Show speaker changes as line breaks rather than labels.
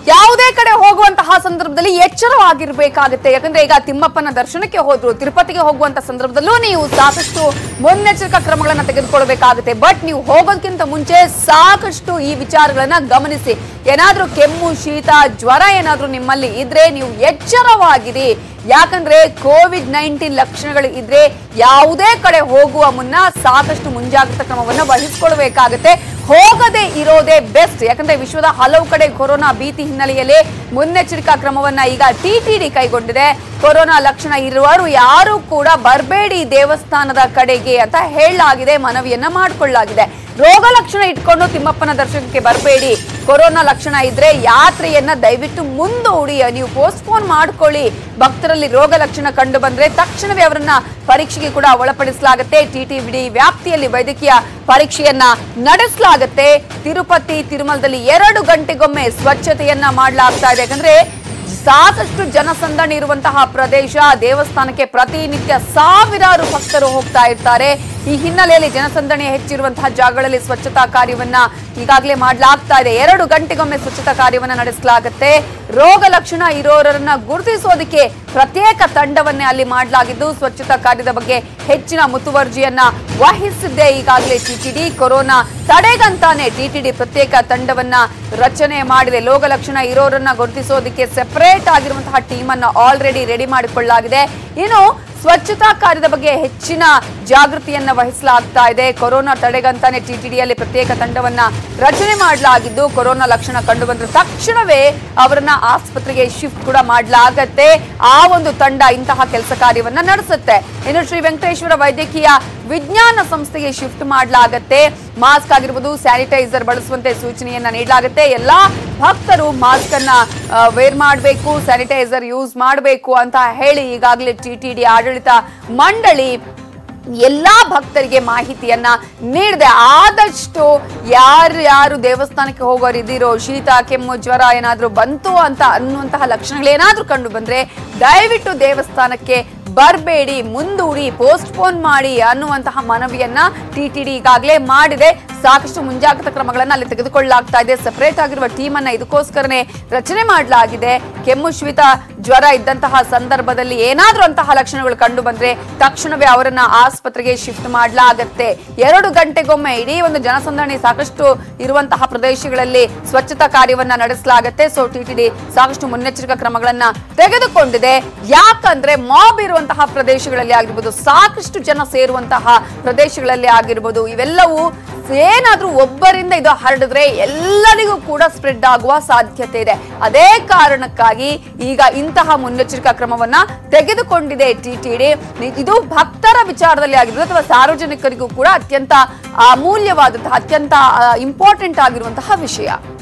ಯಾವುದೇ ಕಡೆ ಹೋಗುವಂತಹ ಸಂದರ್ಭದಲ್ಲಿ ಎಚ್ಚರವಾಗಿರ್ಬೇಕಾಗುತ್ತೆ ಯಾಕಂದ್ರೆ ಈಗ ತಿಮ್ಮಪ್ಪನ ದರ್ಶನಕ್ಕೆ ಹೋದ್ರು ತಿರುಪತಿಗೆ ಹೋಗುವಂತ ಸಂದರ್ಭದಲ್ಲೂ ನೀವು ಸಾಕಷ್ಟು ಮುನ್ನೆಚ್ಚರಿಕಾ ಕ್ರಮಗಳನ್ನ ತೆಗೆದುಕೊಳ್ಬೇಕಾಗುತ್ತೆ ಬಟ್ ನೀವು ಹೋಗೋದಕ್ಕಿಂತ ಮುಂಚೆ ಸಾಕಷ್ಟು ಈ ವಿಚಾರಗಳನ್ನ ಗಮನಿಸಿ ಏನಾದ್ರೂ ಕೆಮ್ಮು ಶೀತ ಜ್ವರ ಏನಾದ್ರೂ ನಿಮ್ಮಲ್ಲಿ ಇದ್ರೆ ನೀವು ಎಚ್ಚರವಾಗಿರಿ ಯಾಕಂದ್ರೆ ಕೋವಿಡ್ ನೈನ್ಟೀನ್ ಲಕ್ಷಣಗಳು ಇದ್ರೆ ಯಾವುದೇ ಕಡೆ ಹೋಗುವ ಮುನ್ನ ಸಾಕಷ್ಟು ಮುಂಜಾಗ್ರತಾ ಕ್ರಮವನ್ನ ವಹಿಸಿಕೊಳ್ಬೇಕಾಗುತ್ತೆ ಹೋಗದೆ ಇರೋದೇ ಬೆಸ್ಟ್ ಯಾಕಂದ್ರೆ ವಿಶ್ವದ ಹಲವು ಕಡೆ ಕೊರೋನಾ ಭೀತಿ ಹಿನ್ನೆಲೆಯಲ್ಲಿ ಮುನ್ನೆಚ್ಚರಿಕಾ ಕ್ರಮವನ್ನ ಈಗ ಟಿಟಿಡಿ ಕೈಗೊಂಡಿದೆ ಕೊರೋನಾ ಲಕ್ಷಣ ಇರುವವರು ಯಾರು ಕೂಡ ಬರಬೇಡಿ ದೇವಸ್ಥಾನದ ಕಡೆಗೆ ಅಂತ ಹೇಳಲಾಗಿದೆ ಮನವಿಯನ್ನ ಮಾಡಿಕೊಳ್ಳಲಾಗಿದೆ ರೋಗ ಲಕ್ಷಣ ಇಟ್ಕೊಂಡು ತಿಮ್ಮಪ್ಪನ ದರ್ಶನಕ್ಕೆ ಬರಬೇಡಿ ಕೊರೋನಾ ಲಕ್ಷಣ ಇದ್ರೆ ಯಾತ್ರೆಯನ್ನ ದಯವಿಟ್ಟು ಮುಂದೂಡಿ ನೀವು ಪೋಸ್ಟ್ಪೋನ್ ಮಾಡ್ಕೊಳ್ಳಿ ಭಕ್ತರಲ್ಲಿ ರೋಗ ಲಕ್ಷಣ ಕಂಡು ಬಂದ್ರೆ ತಕ್ಷಣವೇ ಅವರನ್ನ ಪರೀಕ್ಷೆಗೆ ಕೂಡ ಒಳಪಡಿಸಲಾಗುತ್ತೆ ಟಿಟಿಬಿಡಿ ವ್ಯಾಪ್ತಿಯಲ್ಲಿ ವೈದ್ಯಕೀಯ ಪರೀಕ್ಷೆಯನ್ನ ನಡೆಸಲಾಗುತ್ತೆ ತಿರುಪತಿ ತಿರುಮಲದಲ್ಲಿ ಎರಡು ಗಂಟೆಗೊಮ್ಮೆ ಸ್ವಚ್ಛತೆಯನ್ನ ಮಾಡಲಾಗ್ತಾ ಇದೆ ಯಾಕಂದ್ರೆ ಸಾಕಷ್ಟು ಜನಸಂದಣಿ ಇರುವಂತಹ ಪ್ರದೇಶ ದೇವಸ್ಥಾನಕ್ಕೆ ಪ್ರತಿನಿತ್ಯ ಸಾವಿರಾರು ಭಕ್ತರು ಹೋಗ್ತಾ ಇರ್ತಾರೆ ಈ ಹಿನ್ನೆಲೆಯಲ್ಲಿ ಜನಸಂದಣಿ ಹೆಚ್ಚಿರುವಂತಹ ಜಾಗಗಳಲ್ಲಿ ಸ್ವಚ್ಛತಾ ಕಾರ್ಯವನ್ನ ಈಗಾಗಲೇ ಮಾಡಲಾಗ್ತಾ ಇದೆ ಎರಡು ಗಂಟೆಗೊಮ್ಮೆ ಸ್ವಚ್ಛತಾ ಕಾರ್ಯವನ್ನ ನಡೆಸಲಾಗುತ್ತೆ ರೋಗ ಲಕ್ಷಣ ಇರೋರನ್ನ ಗುರುತಿಸೋದಕ್ಕೆ ಪ್ರತ್ಯೇಕ ತಂಡವನ್ನೇ ಅಲ್ಲಿ ಮಾಡಲಾಗಿದ್ದು ಸ್ವಚ್ಛತಾ ಕಾರ್ಯದ ಬಗ್ಗೆ ಹೆಚ್ಚಿನ ಮುತುವರ್ಜಿಯನ್ನ ವಹಿಸಿದ್ದೆ ಈಗಾಗಲೇ ಟಿಟಿಡಿ ಕೊರೋನಾ ತಡೆಗಂತಾನೆ ಟಿಟಿಡಿ ಪ್ರತ್ಯೇಕ ತಂಡವನ್ನ ರಚನೆ ಮಾಡಿದೆ ರೋಗ ಲಕ್ಷಣ ಇರೋರನ್ನ ಗುರುತಿಸೋದಕ್ಕೆ ಸೆಪರೇಟ್ ಆಗಿರುವಂತಹ ಟೀಮ್ ಅನ್ನ ಆಲ್ರೆಡಿ ರೆಡಿ ಮಾಡಿಕೊಳ್ಳಲಾಗಿದೆ ಇನ್ನು ಸ್ವಚ್ಛತಾ ಕಾರ್ಯದ ಬಗ್ಗೆ ಹೆಚ್ಚಿನ ಜಾಗೃತಿಯನ್ನ ವಹಿಸಲಾಗ್ತಾ ಇದೆ ಕೊರೋನಾ ತಡೆಗಂತಾನೆ ಟಿಟಿಡಿಯಲ್ಲಿ ಪ್ರತ್ಯೇಕ ತಂಡವನ್ನ ರಚನೆ ಮಾಡಲಾಗಿದ್ದು ಕೊರೋನಾ ಲಕ್ಷಣ ಕಂಡು ಬಂದ ತಕ್ಷಣವೇ ಅವರನ್ನ ಆಸ್ಪತ್ರೆಗೆ ಶಿಫ್ಟ್ ಕೂಡ ಮಾಡಲಾಗತ್ತೆ ಆ ಒಂದು ತಂಡ ಇಂತಹ ಕೆಲಸ ಕಾರ್ಯವನ್ನ ನಡೆಸುತ್ತೆ ಇನ್ನು ಶ್ರೀ ವೆಂಕಟೇಶ್ವರ ವೈದ್ಯಕೀಯ ವಿಜ್ಞಾನ ಸಂಸ್ಥೆಗೆ ಶಿಫ್ಟ್ ಮಾಡಲಾಗತ್ತೆ ಮಾಸ್ಕ್ ಆಗಿರ್ಬೋದು ಸ್ಯಾನಿಟೈಸರ್ ಬಳಸುವಂತೆ ಸೂಚನೆಯನ್ನ ನೀಡಲಾಗುತ್ತೆ ಎಲ್ಲಾ ಭಕ್ತರು ಮಾಸ್ಕ್ ಅನ್ನ ವೇರ್ ಮಾಡಬೇಕು ಸ್ಯಾನಿಟೈಸರ್ ಯೂಸ್ ಮಾಡಬೇಕು ಅಂತ ಹೇಳಿ ಈಗಾಗಲೇ ಟಿಟಿಡಿ ಆಡಳಿತ ಮಂಡಳಿ ಎಲ್ಲಾ ಭಕ್ತರಿಗೆ ಮಾಹಿತಿಯನ್ನ ನೀಡಿದೆ ಆದಷ್ಟು ಯಾರು ಯಾರು ದೇವಸ್ಥಾನಕ್ಕೆ ಹೋಗೋರು ಇದ್ದೀರೋ ಶೀತ ಕೆಮ್ಮು ಜ್ವರ ಏನಾದ್ರೂ ಬಂತು ಅಂತ ಅನ್ನುವಂತಹ ಲಕ್ಷಣಗಳೇನಾದ್ರೂ ಕಂಡು ಬಂದ್ರೆ ದಯವಿಟ್ಟು ದೇವಸ್ಥಾನಕ್ಕೆ ಬರಬೇಡಿ ಮುಂದೂಡಿ ಪೋಸ್ಟ್ಪೋನ್ ಮಾಡಿ ಅನ್ನುವಂತಹ ಮನವಿಯನ್ನ ಟಿಟಿಡಿ ಈಗಾಗಲೇ ಮಾಡಿದೆ ಸಾಕಷ್ಟು ಮುಂಜಾಗ್ರತಾ ಕ್ರಮಗಳನ್ನ ಅಲ್ಲಿ ತೆಗೆದುಕೊಳ್ಳಲಾಗ್ತಾ ಇದೆ ಸೆಪರೇಟ್ ಆಗಿರುವ ಟೀಮ್ ಅನ್ನ ಇದಕ್ಕೋಸ್ಕರನೇ ರಚನೆ ಮಾಡಲಾಗಿದೆ ಕೆಮ್ಮು ಶ್ವಿತ ಜ್ವರ ಇದ್ದಂತಹ ಸಂದರ್ಭದಲ್ಲಿ ಏನಾದ್ರೂ ಅಂತಹ ಲಕ್ಷಣಗಳು ಕಂಡು ಬಂದ್ರೆ ತಕ್ಷಣವೇ ಅವರನ್ನ ಆಸ್ಪತ್ರೆಗೆ ಶಿಫ್ಟ್ ಮಾಡಲಾಗತ್ತೆ ಎರಡು ಗಂಟೆಗೊಮ್ಮೆ ಇಡೀ ಒಂದು ಜನಸಂದಣಿ ಸಾಕಷ್ಟು ಇರುವಂತಹ ಪ್ರದೇಶಗಳಲ್ಲಿ ಸ್ವಚ್ಛತಾ ಕಾರ್ಯವನ್ನ ನಡೆಸಲಾಗತ್ತೆ ಸೊ ಟಿಟಿಡಿ ಸಾಕಷ್ಟು ಮುನ್ನೆಚ್ಚರಿಕಾ ಕ್ರಮಗಳನ್ನ ತೆಗೆದುಕೊಂಡಿದೆ ಯಾಕಂದ್ರೆ ಮಾಬ್ ಇರುವಂತಹ ಪ್ರದೇಶಗಳಲ್ಲಿ ಆಗಿರ್ಬೋದು ಸಾಕಷ್ಟು ಜನ ಸೇರುವಂತಹ ಪ್ರದೇಶಗಳಲ್ಲಿ ಆಗಿರ್ಬೋದು ಇವೆಲ್ಲವೂ ಏನಾದ್ರೂ ಒಬ್ಬರಿಂದ ಇದು ಹರಡಿದ್ರೆ ಎಲ್ಲರಿಗೂ ಕೂಡ ಸ್ಪ್ರೆಡ್ ಆಗುವ ಸಾಧ್ಯತೆ ಇದೆ ಅದೇ ಕಾರಣಕ್ಕಾಗಿ ಈಗ ಇಂತಹ ಮುನ್ನೆಚ್ಚರಿಕಾ ಕ್ರಮವನ್ನ ತೆಗೆದುಕೊಂಡಿದೆ ಟಿಟಿಡಿ ಇದು ಭಕ್ತರ ವಿಚಾರದಲ್ಲಿ ಆಗಿರ್ಬೋದು ಅಥವಾ ಸಾರ್ವಜನಿಕರಿಗೂ ಕೂಡ ಅತ್ಯಂತ ಅಮೂಲ್ಯವಾದಂತಹ ಅತ್ಯಂತ ಇಂಪಾರ್ಟೆಂಟ್ ಆಗಿರುವಂತಹ ವಿಷಯ